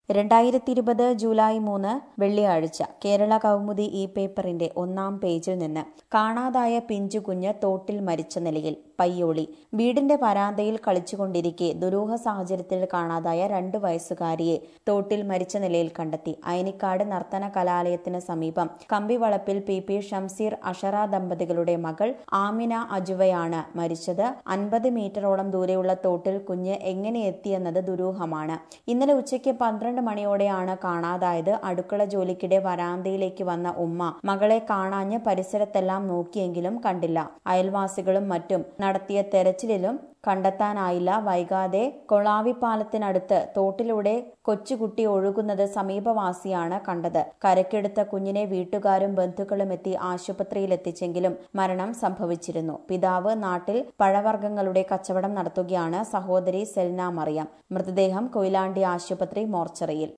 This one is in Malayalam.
രണ്ടായിരത്തി ഇരുപത് ജൂലൈ മൂന്ന് വെള്ളിയാഴ്ച കേരള കൗമുദി ഈ പേപ്പറിന്റെ ഒന്നാം പേജിൽ നിന്ന് കാണാതായ പിഞ്ചുകുഞ്ഞ് തോട്ടിൽ മരിച്ച നിലയിൽ പയ്യോളി വീടിന്റെ വരാന്തയിൽ കളിച്ചുകൊണ്ടിരിക്കെ ദുരൂഹ സാഹചര്യത്തിൽ കാണാതായ രണ്ടു വയസ്സുകാരിയെ തോട്ടിൽ മരിച്ച നിലയിൽ കണ്ടെത്തി അയനിക്കാട് നർത്തന കലാലയത്തിന് സമീപം കമ്പിവളപ്പിൽ പി പി ഷംസീർ അഷറ ദമ്പതികളുടെ മകൾ ആമിന അജുവയാണ് മരിച്ചത് അൻപത് മീറ്ററോളം ദൂരെയുള്ള തോട്ടിൽ കുഞ്ഞ് എങ്ങനെ എത്തിയെന്നത് ദുരൂഹമാണ് ഇന്നലെ ഉച്ചയ്ക്ക് പന്ത്രണ്ട് മണിയോടെയാണ് കാണാതായത് അടുക്കള ജോലിക്കിടെ വരാന്തയിലേക്ക് വന്ന ഉമ്മ മകളെ കാണാഞ്ഞ് പരിസരത്തെല്ലാം നോക്കിയെങ്കിലും കണ്ടില്ല അയൽവാസികളും മറ്റും നടത്തിയ തെരച്ചിലിലും കണ്ടെത്താനായില്ല വൈകാതെ കൊളാവിപ്പാലത്തിനടുത്ത് തോട്ടിലൂടെ കൊച്ചുകുട്ടി ഒഴുകുന്നത് സമീപവാസിയാണ് കണ്ടത് കരക്കെടുത്ത കുഞ്ഞിനെ വീട്ടുകാരും ബന്ധുക്കളും എത്തി ആശുപത്രിയിൽ എത്തിച്ചെങ്കിലും മരണം സംഭവിച്ചിരുന്നു പിതാവ് നാട്ടിൽ പഴവർഗ്ഗങ്ങളുടെ കച്ചവടം നടത്തുകയാണ് സഹോദരി സെൽന മറിയം മൃതദേഹം കൊയിലാണ്ടി ആശുപത്രി മോർച്ചറിയിൽ